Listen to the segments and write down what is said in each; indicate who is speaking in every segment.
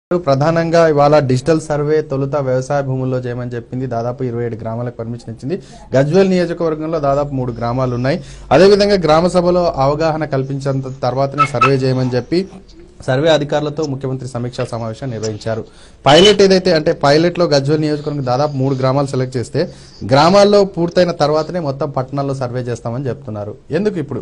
Speaker 1: ప్రధానంగా ఇవాళ digital survey తొలుత వ్యవసాయ భూముల్లో చేయమని చెప్పింది దాదాపు ఇరవై ఏడు గ్రామాలకు పర్మిషన్ ఇచ్చింది గజ్వేల్ నియోజకవర్గంలో దాదాపు మూడు గ్రామాలు ఉన్నాయి అదేవిధంగా గ్రామ సభలో అవగాహన కల్పించేంత తర్వాతనే సర్వే చేయమని చెప్పి సర్వే అధికారులతో ముఖ్యమంత్రి సమీక్షా సమావేశం నిర్వహించారు పైలట్ ఏదైతే అంటే పైలట్ లో గజ్వేల్ నియోజకవర్గం దాదాపు మూడు గ్రామాలు సెలెక్ట్ చేస్తే గ్రామాల్లో పూర్తయిన తర్వాతనే మొత్తం పట్టణాల్లో సర్వే చేస్తామని చెప్తున్నారు ఎందుకు ఇప్పుడు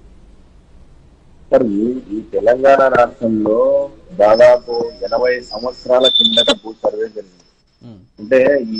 Speaker 2: సార్ ఈ ఈ తెలంగాణ రాష్ట్రంలో దాదాపు ఎనభై సంవత్సరాల కిందట భూ సర్వే జరిగింది అంటే ఈ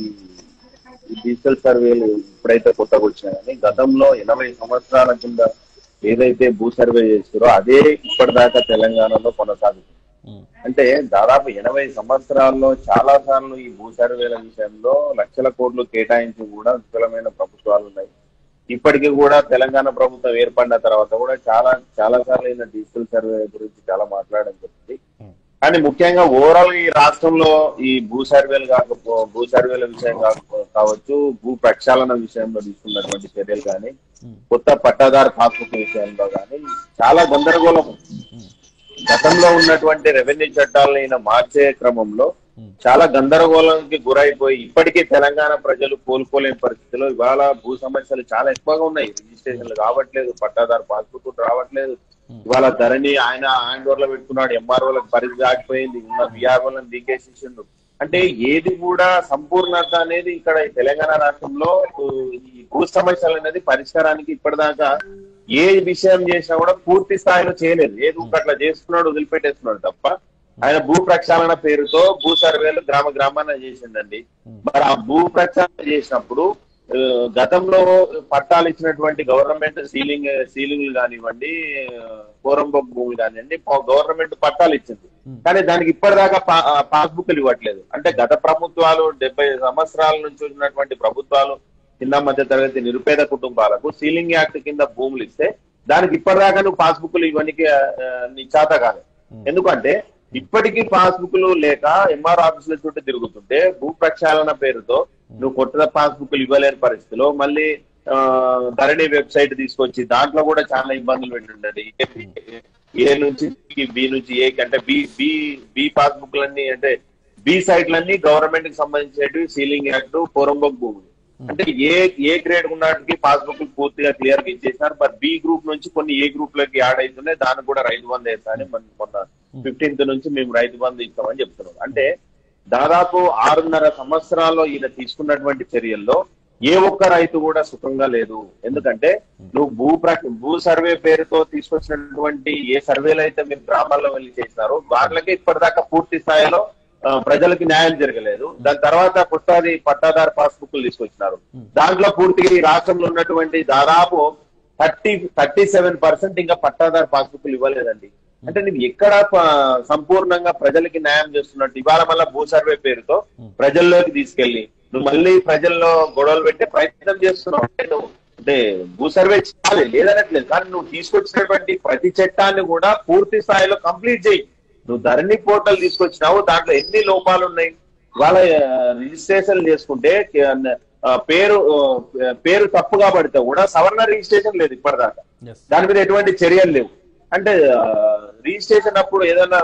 Speaker 2: ఈ డిజిటల్ సర్వేలు ఇప్పుడైతే కొత్తగా వచ్చినాయి కానీ గతంలో ఎనభై సంవత్సరాల కింద ఏదైతే భూ సర్వే చేస్తారో అదే ఇప్పటిదాకా తెలంగాణలో కొనసాగుతుంది అంటే దాదాపు ఎనభై సంవత్సరాల్లో చాలా సార్లు ఈ భూ సర్వేల విషయంలో లక్షల కోట్లు కేటాయించి కూడా విఫలమైన ప్రభుత్వాలు ఉన్నాయి ఇప్పటికీ కూడా తెలంగాణ ప్రభుత్వం ఏర్పడిన తర్వాత కూడా చాలా చాలా సార్లు అయిన డిజిటల్ సర్వే గురించి చాలా మాట్లాడడం జరిగింది కానీ ముఖ్యంగా ఓవరాల్ ఈ రాష్ట్రంలో ఈ భూ సర్వేలు కాకపో భూ సర్వేల విషయం కాకపో కావచ్చు భూ ప్రక్షాళన విషయంలో తీసుకున్నటువంటి చర్యలు కానీ కొత్త పట్టాదారు పాస్బుక్ విషయంలో కానీ చాలా గందరగోళం ఉంది. గతంలో ఉన్నటువంటి రెవెన్యూ చట్టాలను ఈయన మార్చే క్రమంలో చాలా గందరగోళానికి గురైపోయి ఇప్పటికీ తెలంగాణ ప్రజలు కోలుకోలేని పరిస్థితిలో ఇవాళ భూ సమస్యలు చాలా ఎక్కువగా ఉన్నాయి రిజిస్ట్రేషన్లు కావట్లేదు పట్టాదారు పాస్బుక్ రావట్లేదు ఇవాళ ధరణి ఆయన ఆయన లో పెట్టుకున్నాడు ఎంఆర్ఓలకు పరిధి ఆగిపోయింది ఉన్న విఆర్ఓలను దిగేసేసిండు అంటే ఏది కూడా సంపూర్ణత అనేది ఇక్కడ ఈ తెలంగాణ రాష్ట్రంలో ఊ, ఈ భూ సమస్యలు అనేది పరిష్కారానికి ఇప్పటిదాకా ఏ విషయం చేసినా కూడా పూర్తి స్థాయిలో చేయలేదు ఏది ఊరికే అట్లా చేసుకున్నాడు వదిలిపెట్టేస్తున్నాడు తప్ప ఆయన భూ ప్రక్షాళన పేరుతో భూ సర్వేలు గ్రామ గ్రామాన చేసిందండి మరి ఆ భూ ప్రక్షాళన చేసినప్పుడు ఆ, గతంలో పట్టాలు ఇచ్చినటువంటి గవర్నమెంట్ సీలింగ్ సీలింగ్లు కానివ్వండి కోరంబొక్ భూమి కానివ్వండి గవర్నమెంట్ పట్టాలు ఇచ్చింది కానీ దానికి ఇప్పటిదాకా పా- ఆ, పాస్బుక్లు ఇవ్వట్లేదు అంటే గత ప్రభుత్వాలు డెబ్బై సంవత్సరాల నుంచి ఉన్నటువంటి ప్రభుత్వాలు కింద మధ్య తరగతి నిరుపేద కుటుంబాలకు సీలింగ్ యాక్ట్ కింద భూములు ఇస్తే దానికి ఇప్పటిదాకా నువ్వు పాస్బుక్లు ఇవన్నీ నీ చేత కాదు ఎందుకంటే ఇప్పటికీ పాస్బుక్లు లేక ఎంఆర్ ఆఫీసుల చుట్టూ తిరుగుతుంటే భూ ప్రక్షాళన పేరుతో నువ్వు కొత్త పాస్బుక్లు ఇవ్వలేని పరిస్థితిలో మళ్ళీ ఆ, ధరణి వెబ్సైట్ తీసుకొచ్చి దాంట్లో కూడా చాలా ఇబ్బందులు పెట్టుండదు ఏ నుంచి బి నుంచి ఏ అంటే బి బి బి పాస్బుక్లన్నీ అంటే బి సైట్లన్నీ గవర్నమెంట్ కి సంబంధించినవి సీలింగ్ యాక్ట్ పోరంబొక్ భూములు అంటే ఏ ఏ గ్రేడ్ ఉన్నటికి పాస్బుక్ పూర్తిగా క్లియర్ గా ఇచ్చేసినారు మరి బి గ్రూప్ నుంచి కొన్ని ఏ గ్రూప్ లోకి యాడ్ అవుతున్నాయి దానికి కూడా రైతు బంధు వేస్తారని మన మొన్న ఫిఫ్టీన్త్ నుంచి మేము రైతు బంధు ఇస్తామని చెప్తున్నాం అంటే దాదాపు ఆరున్నర సంవత్సరాల్లో ఈయన తీసుకున్నటువంటి చర్యల్లో ఏ ఒక్క రైతు కూడా సుఖంగా లేదు ఎందుకంటే నువ్వు భూ ప్ర- భూ సర్వే పేరుతో తీసుకొచ్చినటువంటి ఏ సర్వేలు అయితే మీరు గ్రామాల్లో వెళ్ళి చేసినారో వాటికి ఇప్పటిదాకా పూర్తి స్థాయిలో ఆ, ప్రజలకి న్యాయం జరగలేదు దాని తర్వాత కొత్తది పట్టాదారు పాస్బుక్లు తీసుకొచ్చినారు దాంట్లో పూర్తిగా ఈ రాష్ట్రంలో ఉన్నటువంటి దాదాపు థర్టీ థర్టీ సెవెన్ పర్సెంట్ ఇంకా పట్టాదారు పాస్బుక్లు ఇవ్వలేదండి అంటే నువ్వు ఎక్కడ ప- సంపూర్ణంగా ప్రజలకి న్యాయం చేస్తున్నట్టు ఇవాళ మళ్ళా భూ సర్వే పేరుతో ప్రజల్లోకి తీసుకెళ్లి నువ్వు మళ్ళీ ప్రజల్లో గొడవలు పెట్టే ప్రయత్నం చేస్తున్నావు అంటే నువ్వు అంటే భూ సర్వే చేయాలి లేదనట్లేదు కానీ నువ్వు తీసుకొచ్చినటువంటి ప్రతి చట్టాన్ని కూడా పూర్తి స్థాయిలో కంప్లీట్ చేయి నువ్వు ధరణి పోర్టల్ తీసుకొచ్చినావు దాంట్లో ఎన్ని లోపాలు ఉన్నాయి వాళ్ళ రిజిస్ట్రేషన్ చేసుకుంటే ఆ, పేరు ఆ, పేరు తప్పుగా పడితే కూడా సవర్ణ రిజిస్ట్రేషన్ లేదు ఇప్పటిదాకా
Speaker 1: Yes.
Speaker 2: దాని మీద ఎటువంటి చర్యలు లేవు అంటే రిజిస్ట్రేషన్ అప్పుడు ఏదైనా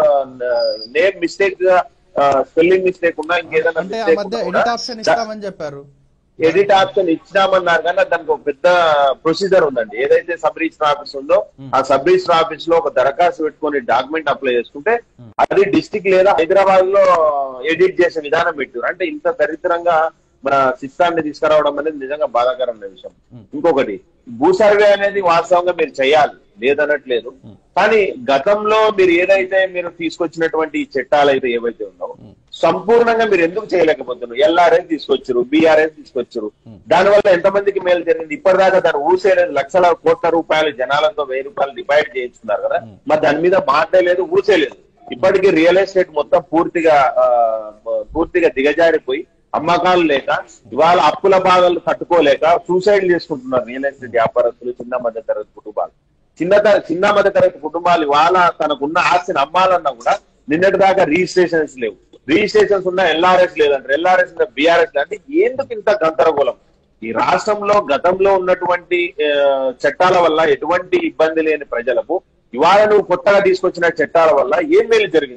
Speaker 2: నేమ్ మిస్టేక్ గా స్పెల్లింగ్ మిస్టేక్ ఉన్నా ఇంకేదైనా
Speaker 1: అంటే ఆ
Speaker 2: mistake
Speaker 1: మధ్య
Speaker 2: ఉన్నా
Speaker 1: ఎడిట్
Speaker 2: కూడా
Speaker 1: ఆప్షన్ ఇస్తామని చెప్పారు
Speaker 2: ఎడిట్ ఆప్షన్ ఇచ్చినామన్నారు కానీ దానికి ఒక పెద్ద ప్రొసీజర్ ఉందండి ఏదైతే సబ్ రిజిస్టర్ ఆఫీస్ ఉందో ఆ సబ్ రిజిస్టర్ ఆఫీస్ లో ఒక దరఖాస్తు పెట్టుకొని డాక్యుమెంట్ అప్లై చేసుకుంటే అది డిస్టిక్ లేదా హైదరాబాద్ లో ఎడిట్ చేసే విధానం పెట్టారు అంటే ఇంత దరిద్రంగా మన సిస్టాన్ని తీసుకురావడం అనేది నిజంగా బాధాకరమైన విషయం ఇంకొకటి భూ సర్వే అనేది వాస్తవంగా మీరు చేయాలి లేదనట్లేదు కానీ గతంలో మీరు ఏదైతే మీరు తీసుకొచ్చినటువంటి ఈ చట్టాలు అయితే ఏవైతే ఉన్నావో సంపూర్ణంగా మీరు ఎందుకు చేయలేకపోతున్నారు ఎల్ఆర్ఎస్ తీసుకొచ్చారు బీఆర్ఎస్ తీసుకొచ్చారు దానివల్ల ఎంతమందికి మేలు జరిగింది ఇప్పటిదాకా దాన్ని ఊసేలేదు లక్షల కోట్ల రూపాయలు జనాలతో వెయ్యి రూపాయలు డివైడ్ చేయించున్నారు కదా మరి దాని మీద మాటే లేదు ఊసేలేదు ఇప్పటికీ రియల్ ఎస్టేట్ మొత్తం పూర్తిగా ఆ, పూర్తిగా దిగజారిపోయి అమ్మకాలు లేక ఇవాళ అప్పుల బాధలు తట్టుకోలేక సూసైడ్ చేసుకుంటున్నారు రియల్ ఎస్టేట్ వ్యాపారస్తులు చిన్న మధ్య తరగతి కుటుంబాలు చిన్న త- చిన్న మధ్య తరగతి కుటుంబాలు ఇవాళ తనకున్న ఆస్తిని అమ్మాలన్నా కూడా నిన్నటి దాకా రిజిస్ట్రేషన్స్ లేవు రిజిస్ట్రేషన్స్ ఉన్న ఎల్ఆర్ఎస్ లేదంటారు ఎల్ఆర్ఎస్ బిఆర్ఎస్ అంటే ఎందుకు ఇంత గందరగోళం ఈ రాష్ట్రంలో గతంలో ఉన్నటువంటి ఆ, చట్టాల వల్ల ఎటువంటి ఇబ్బంది లేని ప్రజలకు ఇవాళ నువ్వు కొత్తగా తీసుకొచ్చిన చట్టాల వల్ల ఏం మేలు జరిగింది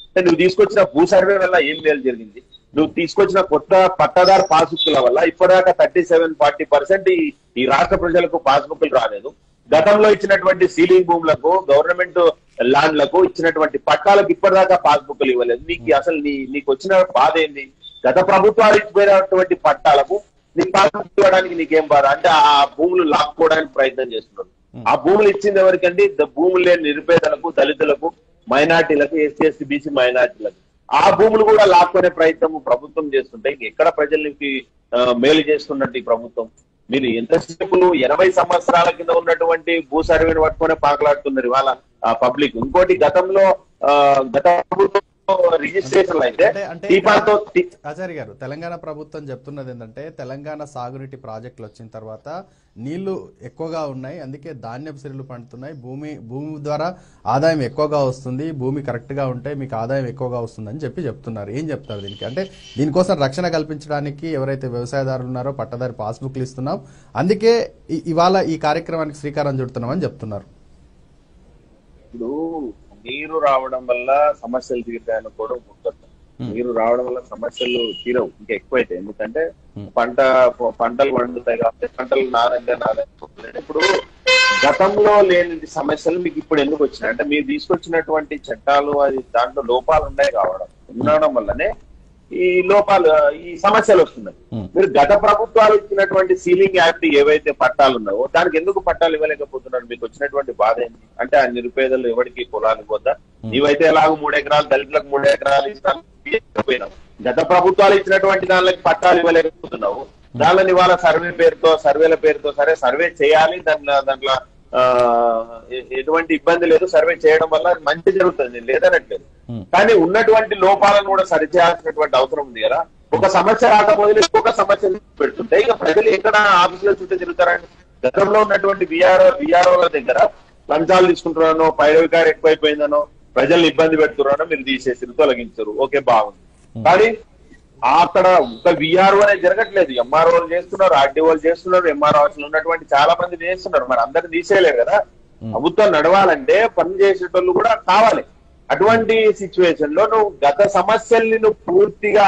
Speaker 2: అంటే నువ్వు తీసుకొచ్చిన భూ సర్వే వల్ల ఏం మేలు జరిగింది నువ్వు తీసుకొచ్చిన కొత్త పట్టాదారు పాస్బుక్ల వల్ల ఇప్పటిదాకా థర్టీ సెవెన్ ఫార్టీ పర్సెంట్ ఈ రాష్ట్ర ప్రజలకు పాస్బుక్లు రాలేదు గతంలో ఇచ్చినటువంటి సీలింగ్ భూములకు గవర్నమెంట్ ల్యాండ్లకు ఇచ్చినటువంటి పట్టాలకు ఇప్పటిదాకా పాస్బుక్లు ఇవ్వలేదు నీకు అసలు నీ నీకు వచ్చిన బాధ ఏంది గత ప్రభుత్వాలు ఇచ్చిపోయినటువంటి పట్టాలకు నీ పాస్బుక్ ఇవ్వడానికి నీకేం బాధ అంటే ఆ భూములు లాక్కోవడానికి ప్రయత్నం చేస్తున్నారు ఆ భూములు ఇచ్చింది ఎవరికండి ద- భూములు లేని నిరుపేదలకు దళితులకు మైనార్టీలకు ఎస్సీ ఎస్టీ బీసీ మైనార్టీలకు ఆ భూములు కూడా లాక్కునే ప్రయత్నం ప్రభుత్వం చేస్తుంటే ఎక్కడ ప్రజలకి ఆ, మేలు చేస్తున్నట్టు ఈ ప్రభుత్వం మీరు ఎంతసేపు ఎనభై సంవత్సరాల కింద ఉన్నటువంటి భూ సర్వేని పట్టుకునే పాకలాడుతున్నారు ఇవాళ పబ్లిక్ ఇంకోటి గతంలో ఆ, గత ప్రభుత్వం రిజిస్ట్రేషన్ అయితే
Speaker 1: అంటే అంటే
Speaker 2: దీపాలతో తి-
Speaker 1: ఆచార్య గారు తెలంగాణ ప్రభుత్వం చెప్తున్నది ఏంటంటే తెలంగాణ సాగునీటి ప్రాజెక్టులు వచ్చిన తర్వాత నీళ్లు ఎక్కువగా ఉన్నాయి అందుకే ధాన్యపు సిరులు పండుతున్నాయి భూమి భూమి ద్వారా ఆదాయం ఎక్కువగా వస్తుంది భూమి కరెక్ట్ గా ఉంటే మీకు ఆదాయం ఎక్కువగా వస్తుందని చెప్పి చెప్తున్నారు ఏం చెప్తారు దీనికి అంటే దీనికోసం రక్షణ కల్పించడానికి ఎవరైతే వ్యవసాయదారులు ఉన్నారో పట్టదారి పాస్బుక్లు ఇస్తున్నాం అందుకే ఇ- ఇవాళ ఈ కార్యక్రమానికి శ్రీకారం చుడుతున్నామని చెప్తున్నారు
Speaker 2: ఇప్పుడు నీరు రావడం వల్ల సమస్యలు తీరుతాయని కూడా ఉంటుంది నీరు రావడం వల్ల సమస్యలు తీరవు ఇంకా ఎక్కువైతే ఎందుకంటే పంట పంటలు పండుతాయి కాబట్టి పంటలు నారంగా నారంగా ఇప్పుడు గతంలో లేని సమస్యలు మీకు ఇప్పుడు ఎందుకు వచ్చినాయి అంటే మీరు తీసుకొచ్చినటువంటి చట్టాలు అది దాంట్లో లోపాలు ఉన్నాయి కావడం ఉండడం వల్లనే ఈ లోపాలు ఈ సమస్యలు వస్తున్నాయి మీరు గత ప్రభుత్వాలు ఇచ్చినటువంటి సీలింగ్ యాక్ట్ ఏవైతే పట్టాలు ఉన్నాయో దానికి ఎందుకు పట్టాలు ఇవ్వలేకపోతున్నారు మీకు వచ్చినటువంటి బాధ ఏంటి అంటే ఆ నిరుపేదలు ఎవరికి పొలాలు ఇవ్వద్దా నీవైతే ఎలాగో మూడు ఎకరాలు దళితులకు మూడు ఎకరాలు ఇస్తాను ఇవ్వకపోయినావు. గత ప్రభుత్వాలు ఇచ్చినటువంటి దానికి పట్టాలు ఇవ్వలేకపోతున్నావు దానిని ఇవాళ సర్వే పేరుతో సర్వేల పేరుతో సరే సర్వే చేయాలి దాంట్లో దాంట్లో ఆ, ఎ- ఎటువంటి ఇబ్బంది లేదు సర్వే చేయడం వల్ల మంచి జరుగుతుంది లేదనట్లేదు కానీ ఉన్నటువంటి లోపాలను కూడా సరిచేయాల్సినటువంటి అవసరం ఉంది కదా ఒక సమస్య రాకపోతే ఇంకొక సమస్య పెడుతుంటే ఇక ప్రజలు ఎక్కడ ఆఫీసులో చుట్టూ తిరుగుతారని గతంలో ఉన్నటువంటి విఆర్ఓ విఆర్ఓల దగ్గర లంచాలు తీసుకుంటున్నానో పైరవికారు ఎక్కువైపోయిందనో ప్రజల్ని ఇబ్బంది పెడుతున్నారో మీరు తీసేసి తొలగించరు ఓకే బాగుంది కానీ అక్కడ ఒక విఆర్ఓ అనేది జరగట్లేదు ఎంఆర్ఓలు చేస్తున్నారు ఆర్డీఓలు చేస్తున్నారు ఎంఆర్ఓ ఉన్నటువంటి చాలా మంది చేస్తున్నారు మరి అందరు తీసేయలేరు కదా ప్రభుత్వం నడవాలంటే పని చేసేటోళ్ళు కూడా కావాలి అటువంటి సిచ్యువేషన్ లో నువ్వు గత సమస్యల్ని నువ్వు పూర్తిగా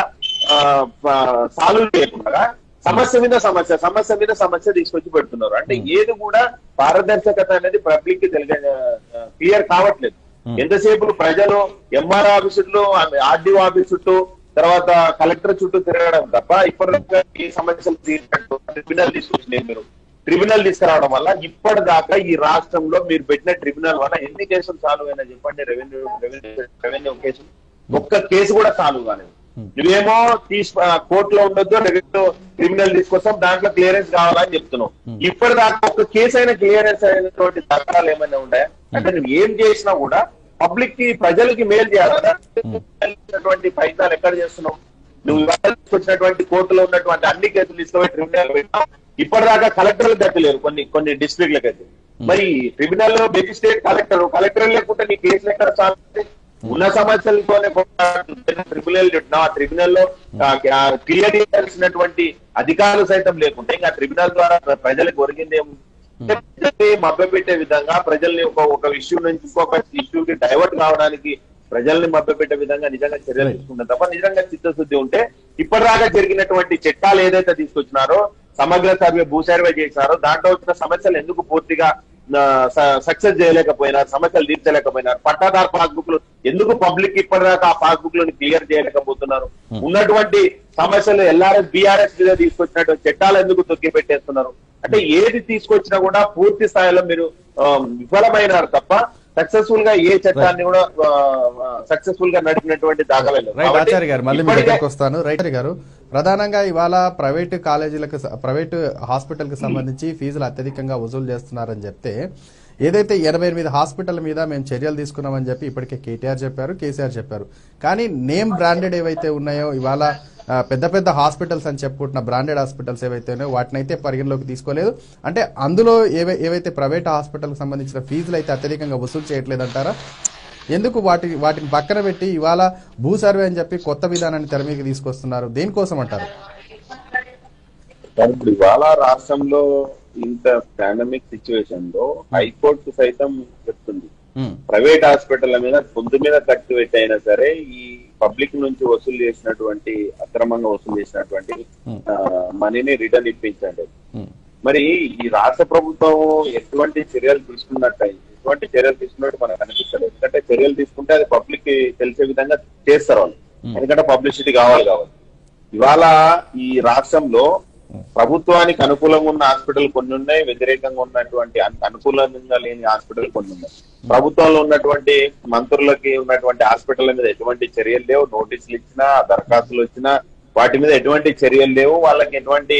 Speaker 2: సాల్వ్ చేయకుండా సమస్య మీద సమస్య సమస్య మీద సమస్య తీసుకొచ్చి పెడుతున్నారు అంటే ఏది కూడా పారదర్శకత అనేది పబ్లిక్ కి తెలియ క్లియర్ కావట్లేదు ఎంతసేపు ప్రజలు ఎంఆర్ ఆఫీసు చుట్టూ ఆర్డీఓ ఆఫీస్ చుట్టూ తర్వాత కలెక్టర్ చుట్టూ తిరగడం తప్ప ఇప్పటిదాకా ఈ సమస్యలు తీరినట్టు ట్రిబ్యునల్ తీసుకొచ్చినాయి మీరు ట్రిబ్యునల్ తీసుకురావడం వల్ల ఇప్పటిదాకా ఈ రాష్ట్రంలో మీరు పెట్టిన ట్రిబ్యునల్ వల్ల ఎన్ని కేసులు సాల్వ్ అయినా చెప్పండి రెవెన్యూ రెవెన్యూ రెవెన్యూ కేసు ఒక్క కేసు కూడా సాల్వ్ కాలేదు నువ్వేమో తీసు కోర్టులో ఉండొద్దు రెవెన్యూ క్రిమినల్ తీసుకొస్తాం దాంట్లో క్లియరెన్స్ కావాలని చెప్తున్నావు ఇప్పటిదాకా ఒక కేసు అయినా క్లియరెన్స్ అయినటువంటి దాఖలాలు ఏమైనా ఉన్నాయా అంటే నువ్వు ఏం చేసినా కూడా పబ్లిక్ కి ప్రజలకి మేలు చేయాలి కదా చేసినటువంటి ప్రయత్నాలు ఎక్కడ చేస్తున్నావు నువ్వు ఇవాళ తీసుకొచ్చినటువంటి కోర్టులో ఉన్నటువంటి అన్ని కేసులు తీసుకుపోయి ట్రిబ్యునల్ పెట్టావు ఇప్పటిదాకా కలెక్టర్లు గట్టలేరు కొన్ని కొన్ని డిస్ట్రిక్ట్లకు అయితే మరి ట్రిబ్యునల్ లో మెజిస్ట్రేట్ కలెక్టర్ కలెక్టర్ లేకుంటే నీ కేసులు ఎక్కడ సాల్వ్ అవుతాయి? ఉన్న సమస్యలతోనే ట్రిబ్యునల్ నా ట్రిబ్యునల్ లో క్లియర్ చేయాల్సినటువంటి అధికారులు సైతం లేకుంటే ఇంకా ట్రిబ్యునల్ ద్వారా ప్రజలకు ఒరిగింది ఏముంది మభ్యపెట్టే విధంగా ప్రజల్ని ఒక ఒక ఇష్యూ నుంచి ఇంకొక ఇష్యూకి డైవర్ట్ కావడానికి ప్రజల్ని మభ్యపెట్టే విధంగా నిజంగా చర్యలు తీసుకుంటాం తప్ప నిజంగా చిత్తశుద్ధి ఉంటే ఇప్పటిదాకా జరిగినటువంటి చట్టాలు ఏదైతే తీసుకొచ్చినారో సమగ్ర సర్వే భూ సర్వే చేసినారో దాంట్లో వచ్చిన సమస్యలు ఎందుకు పూర్తిగా సక్సెస్ చేయలేకపోయినారు సమస్యలు తీర్చలేకపోయినారు పట్టాదారు పాస్బుక్లు ఎందుకు పబ్లిక్ ఇప్పటిదాకా ఆ పాస్బుక్ లను క్లియర్ చేయలేకపోతున్నారు ఉన్నటువంటి సమస్యలు ఎల్ఆర్ఎస్ బీఆర్ఎస్ మీద తీసుకొచ్చినటువంటి చట్టాలు ఎందుకు తొక్కి పెట్టేస్తున్నారు అంటే ఏది తీసుకొచ్చినా కూడా పూర్తి స్థాయిలో మీరు ఆ, విఫలమైనారు తప్ప సక్సెస్ఫుల్ గా ఏ చట్టాన్ని కూడా సక్సెస్ఫుల్ గా నడిపినటువంటి దాఖలేదు
Speaker 1: రైట్
Speaker 2: కాబట్టి
Speaker 1: ఆచార్య గారు మళ్ళీ మీ
Speaker 2: ఇప్పటికే-
Speaker 1: దగ్గరకు వస్తాను రైట్ ఆచార్య గారు ప్రధానంగా ఇవాళ ప్రైవేటు కాలేజీలకు స- ప్రైవేటు హాస్పిటల్ కి సంబంధించి ఫీజులు అత్యధికంగా వసూలు చేస్తున్నారని చెప్తే ఏదైతే ఎనభై ఎనిమిది హాస్పిటల్ మీద మేము చర్యలు తీసుకున్నామని చెప్పి ఇప్పటికే కేటీఆర్ చెప్పారు కేసీఆర్ చెప్పారు కానీ నేమ్ బ్రాండెడ్ ఏవైతే ఉన్నాయో ఇవాళ ఆ, పెద్ద పెద్ద హాస్పిటల్స్ అని చెప్పుకుంటున్న బ్రాండెడ్ హాస్పిటల్స్ ఏవైతే ఉన్నాయో వాటిని అయితే పరిగణలోకి తీసుకోలేదు అంటే అందులో ఏవై ఏవైతే ప్రైవేట్ హాస్పిటల్కి సంబంధించిన ఫీజులు అయితే అత్యధికంగా వసూలు చేయట్లేదంటారా ఎందుకు వాటి వాటిని పక్కన పెట్టి ఇవాళ భూ సర్వే అని చెప్పి కొత్త విధానాన్ని తెర మీదకి తీసుకొస్తున్నారు దేనికోసం అంటారు
Speaker 2: కానీ ఇప్పుడు ఇవాళ రాష్ట్రంలో ఇంత పాండమిక్ సిచ్యువేషన్ లో హైకోర్టు సైతం చెప్తుంది
Speaker 1: ఉమ్,
Speaker 2: ప్రైవేట్ హాస్పిటల్ మీద పొందు మీద ఖర్చు పెట్టి అయినా సరే ఈ పబ్లిక్ నుంచి వసూలు చేసినటువంటి అక్రమంగా వసూలు చేసినటువంటి
Speaker 1: ఉమ్,
Speaker 2: ఆ, మనీని రిటర్న్ ఇప్పించండి
Speaker 1: ఉమ్,
Speaker 2: మరి ఈ రాష్ట్ర ప్రభుత్వం ఎటువంటి చర్యలు తీసుకున్నట్టు ఎటువంటి చర్యలు తీసుకున్నట్టు మనకు అనిపిస్తలేదు ఎందుకంటే చర్యలు తీసుకుంటే అది పబ్లిక్ కి తెలిసే విధంగా చేస్తారు వాళ్ళు ఎందుకంటే పబ్లిసిటీ కావాలి కావాలి ఇవాళ ఈ రాష్ట్రంలో ప్రభుత్వానికి అనుకూలంగా ఉన్న హాస్పిటల్ కొన్ని ఉన్నాయి వ్యతిరేకంగా ఉన్నటువంటి అన్- అనుకూలంగా లేని హాస్పిటల్ కొన్ని ఉన్నాయి ప్రభుత్వంలో ఉన్నటువంటి మంత్రులకి ఉన్నటువంటి హాస్పిటల్ మీద ఎటువంటి చర్యలు లేవు నోటీసులు ఇచ్చినా దరఖాస్తులు వచ్చినా వాటి మీద ఎటువంటి చర్యలు లేవు వాళ్ళకి ఎటువంటి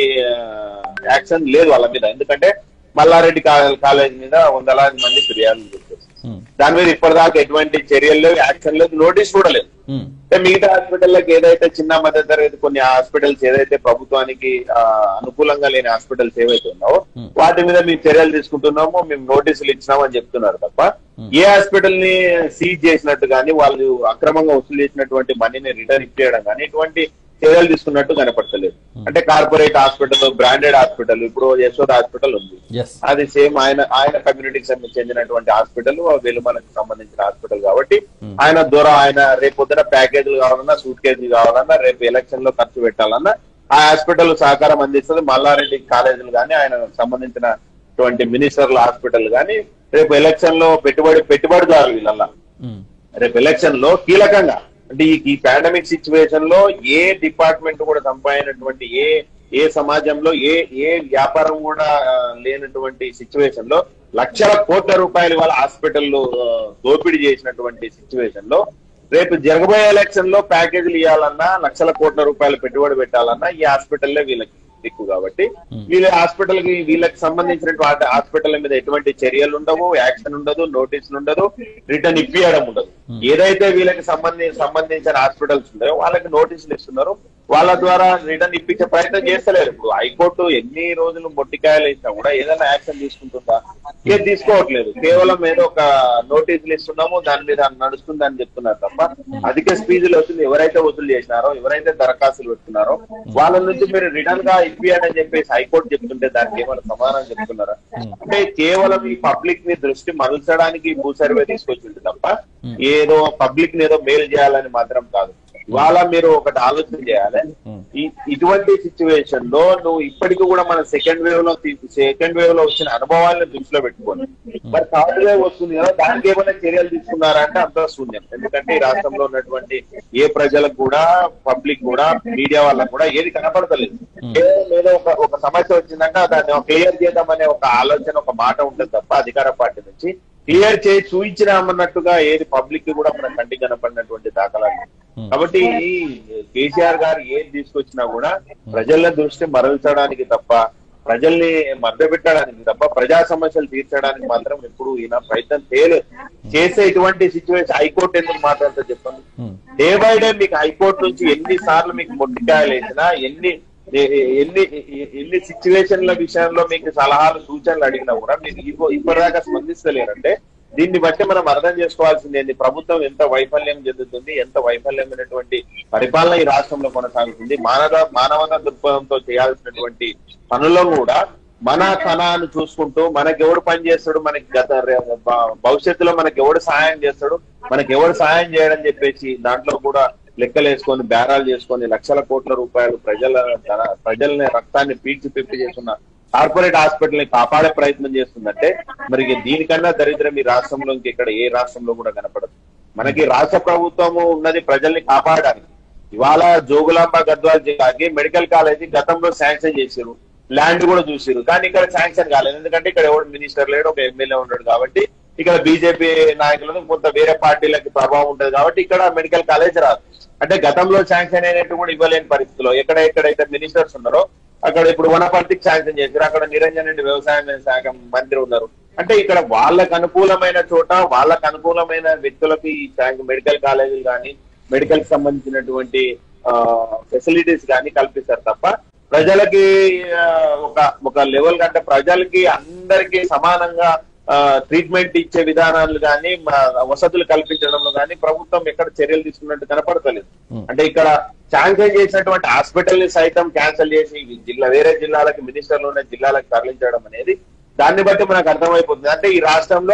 Speaker 2: యాక్షన్ లేదు వాళ్ళ మీద ఎందుకంటే మల్లారెడ్డి కా- కాలేజ్ మీద వందలాది మంది ఫిర్యాదులు చేశారు
Speaker 1: ఉమ్,
Speaker 2: దాని మీద ఇప్పటిదాకా ఎటువంటి చర్యలు లేవు యాక్షన్ లేదు నోటీస్ కూడా లేదు
Speaker 1: ఉమ్,
Speaker 2: అంటే మిగతా హాస్పిటల్లకు ఏదైతే చిన్న మధ్య తరగతి కొన్ని హాస్పిటల్స్ ఏదైతే ప్రభుత్వానికి ఆ, అనుకూలంగా లేని హాస్పిటల్స్ ఏవైతే ఉన్నావో
Speaker 1: Hmm.
Speaker 2: వాటి మీద మేము చర్యలు తీసుకుంటున్నాము మేము నోటీసులు ఇచ్చినామని చెప్తున్నారు తప్ప ఏ హాస్పిటల్ ని సీజ్ చేసినట్టు కానీ వాళ్ళు అక్రమంగా వసూలు చేసినటువంటి మనీని రిటర్న్ ఇచ్చేయడం కానీ ఇటువంటి చర్యలు తీసుకున్నట్టు కనపడతలేదు అంటే కార్పొరేట్ హాస్పిటల్ బ్రాండెడ్ హాస్పిటల్ ఇప్పుడు యశోద హాస్పిటల్ ఉంది
Speaker 1: ఎస్
Speaker 2: అది సేమ్ ఆయన ఆయన కమ్యూనిటీకి సంబంధించి చెందినటువంటి హాస్పిటల్ వెలుమలకు సంబంధించిన హాస్పిటల్ కాబట్టి
Speaker 1: Hmm.
Speaker 2: ఆయన దూరం ఆయన రేపు పొద్దున ప్యాకేజీలు కావాలన్నా సూట్ కేజీలు కావాలన్నా రేపు ఎలక్షన్ లో ఖర్చు పెట్టాలన్నా ఆ హాస్పిటల్ సహకారం అందిస్తుంది మల్లారెడ్డి కాలేజీలు కానీ ఆయన సంబంధించినటువంటి మినిస్టర్ల హాస్పిటల్ కానీ రేపు ఎలక్షన్ లో పెట్టుబడి పెట్టుబడిదారులు వీళ్ళల్లా
Speaker 1: ఉమ్,
Speaker 2: రేపు ఎలక్షన్ లో కీలకంగా అంటే ఈ ఈ పాండమిక్ సిచ్యువేషన్ లో ఏ డిపార్ట్మెంట్ కూడా సంపాదినటువంటి ఏ ఏ సమాజంలో ఏ ఏ వ్యాపారం కూడా ఆ, లేనటువంటి సిచ్యువేషన్ లో లక్షల కోట్ల రూపాయలు వాళ్ళ హాస్పిటల్లో దోపిడీ చేసినటువంటి సిచ్యువేషన్ లో రేపు జరగబోయే ఎలక్షన్ లో ప్యాకేజీలు ఇవ్వాలన్నా లక్షల కోట్ల రూపాయలు పెట్టుబడి పెట్టాలన్నా ఈ హాస్పిటల్లే వీళ్ళకి దిక్కు కాబట్టి వీళ్ళ హాస్పిటల్ కి వీళ్ళకి సంబంధించినటువంటి హాస్పిటల్ మీద ఎటువంటి చర్యలు ఉండవు యాక్షన్ ఉండదు నోటీసులు ఉండదు రిటర్న్ ఇప్పియడం ఉండదు ఏదైతే వీళ్ళకి సంబంధించి సంబంధించిన హాస్పిటల్స్ ఉన్నాయో వాళ్ళకి నోటీసులు ఇస్తున్నారు వాళ్ళ ద్వారా రిటర్న్ ఇప్పించే ప్రయత్నం చేస్తలేరు ఇప్పుడు హైకోర్టు ఎన్ని రోజులు మొట్టికాయలు ఇచ్చినా కూడా ఏదైనా యాక్షన్ తీసుకుంటుందా ఏది తీసుకోవట్లేదు కేవలం ఏదో ఒక నోటీసులు ఇస్తున్నాము దాని మీద నడుస్తుంది అని చెప్తున్నారు తప్ప అధిక స్పీజులు వస్తుంది ఎవరైతే వసూలు చేసినారో ఎవరైతే దరఖాస్తులు పెట్టుకున్నారో వాళ్ళ నుంచి మీరు రిటర్న్ గా ఇప్పియండి అని చెప్పేసి హైకోర్టు చెప్తుంటే దానికి ఏమైనా సమాధానం చెప్తున్నారా అంటే కేవలం ఈ పబ్లిక్ ని దృష్టి మరల్చడానికి భూ సర్వే తీసుకొచ్చింది తప్ప ఏదో పబ్లిక్ ని ఏదో మేలు చేయాలని మాత్రం కాదు ఇవాళ మీరు ఒకటి ఆలోచన చేయాలి
Speaker 1: ఉమ్,
Speaker 2: ఈ- ఇటువంటి సిచ్యువేషన్ లో నువ్వు ఇప్పటికీ కూడా మన సెకండ్ వేవ్ లో సెకండ్ వేవ్ లో వచ్చిన అనుభవాలను దృష్టిలో పెట్టుకోండి మరి థర్డ్ వేవ్ వస్తుంది కదా దానికి ఏమైనా చర్యలు తీసుకున్నారా అంటే అంత శూన్యం ఎందుకంటే ఈ రాష్ట్రంలో ఉన్నటువంటి ఏ ప్రజలకు కూడా పబ్లిక్ కూడా మీడియా వాళ్ళకు కూడా ఏది కనపడతలేదు కేవలం ఏదో ఒక ఒక సమస్య వచ్చిందంటే దాన్ని క్లియర్ చేద్దామనే ఒక ఆలోచన ఒక మాట ఉంటుంది తప్ప అధికార పార్టీ నుంచి క్లియర్ చేసి చూయించినామన్నట్టుగా ఏది పబ్లిక్ కి కూడా మన కంటికి కనపడినటువంటి దాఖలాలు లేవు. కాబట్టి ఈ కేసీఆర్ గారు ఏది తీసుకొచ్చినా కూడా ప్రజల దృష్టి మరల్చడానికి తప్ప ప్రజల్ని మభ్యపెట్టడానికి తప్ప ప్రజా సమస్యలు తీర్చడానికి మాత్రం ఎప్పుడు ఈయన ప్రయత్నం చేయలేదు చేసే ఇటువంటి సిచ్యువేషన్ హైకోర్టు ఎందుకు మాట్లాడుతూ చెప్పండి
Speaker 1: ఉమ్,
Speaker 2: డే బై డే మీకు హైకోర్టు నుంచి ఎన్ని సార్లు మీకు మొట్టికాయలు వేసినా ఎన్ని ఎ- ఎ- ఎన్ని ఎ- ఎన్ని సిచ్యువేషన్ల విషయంలో మీకు సలహాలు సూచనలు అడిగినా కూడా మీరు ఇప్ప- ఇప్పటిదాకా స్పందిస్తలేరంటే దీన్ని బట్టి మనం అర్థం చేసుకోవాల్సింది ఏంటి ప్రభుత్వం ఎంత వైఫల్యం చెందుతుంది ఎంత వైఫల్యమైనటువంటి పరిపాలన ఈ రాష్ట్రంలో కొనసాగుతుంది మానవ మానవత దృక్పథంతో చేయాల్సినటువంటి పనుల్లో కూడా మన కణాన్ని చూసుకుంటూ మనకి ఎవడు పని చేస్తాడు మనకి గత రే- భ- భవిష్యత్తులో మనకి ఎవడు సహాయం చేస్తాడు మనకి ఎవడు సహాయం చేయడం చెప్పేసి దాంట్లో కూడా లెక్కలు వేసుకొని బేరాలు చేసుకొని లక్షల కోట్ల రూపాయలు ప్రజల ధన- ప్రజల్ని రక్తాన్ని పీల్చి పిప్పి చేస్తున్న కార్పొరేట్ హాస్పిటల్ ని కాపాడే ప్రయత్నం చేస్తుందంటే మరి ఇక దీనికన్నా దరిద్రం ఈ రాష్ట్రంలో ఇంకెక్కడ ఏ రాష్ట్రంలో కూడా కనపడదు మనకి రాష్ట్ర ప్రభుత్వము ఉన్నది ప్రజల్ని కాపాడడానికి ఇవాళ జోగులాంబ గద్వాల్ జిల్లాకి మెడికల్ కాలేజీ గతంలో శాంక్షన్ చేశారు ల్యాండ్ కూడా చూసారు కానీ ఇక్కడ శాంక్షన్ కాలేదు ఎందుకంటే ఇక్కడ ఎవడు మినిస్టర్ లేడు ఒక ఎమ్మెల్యే ఉన్నాడు కాబట్టి ఇక్కడ బీజేపీ నాయకులకు కొంత వేరే పార్టీలకి ప్రభావం ఉంటది కాబట్టి ఇక్కడ మెడికల్ కాలేజ్ రాదు అంటే గతంలో శాంక్షన్ అయినట్టు కూడా ఇవ్వలేని పరిస్థితిలో ఎక్కడ ఎక్కడైతే మినిస్టర్స్ ఉన్నారో అక్కడ ఇప్పుడు వనపర్తికి శాంక్షన్ చేశారు అక్కడ నిరంజన్ రెడ్డి వ్యవసాయ శాఖ మంత్రి ఉన్నారు అంటే ఇక్కడ వాళ్ళకు అనుకూలమైన చోట వాళ్ళకు అనుకూలమైన వ్యక్తులకు ఈ శాంక్ మెడికల్ కాలేజీలు కానీ మెడికల్ కి సంబంధించినటువంటి ఫెసిలిటీస్ కానీ కల్పిస్తారు తప్ప ప్రజలకి ఆ, ఒక ఒక లెవెల్ కంటే ప్రజలకి అందరికీ సమానంగా ట్రీట్మెంట్ ఇచ్చే విధానాలు కానీ వసతులు కల్పించడంలో కానీ ప్రభుత్వం ఎక్కడ చర్యలు తీసుకున్నట్టు కనపడతలేదు
Speaker 1: Hmm.
Speaker 2: అంటే ఇక్కడ శాంక్షన్ చేసినటువంటి హాస్పిటల్ ని సైతం క్యాన్సిల్ చేసి ఈ జిల్లా వేరే జిల్లాలకు మినిస్టర్లు ఉన్న జిల్లాలకు తరలించడం అనేది దాన్ని బట్టి మనకు అర్థమైపోతుంది అంటే ఈ రాష్ట్రంలో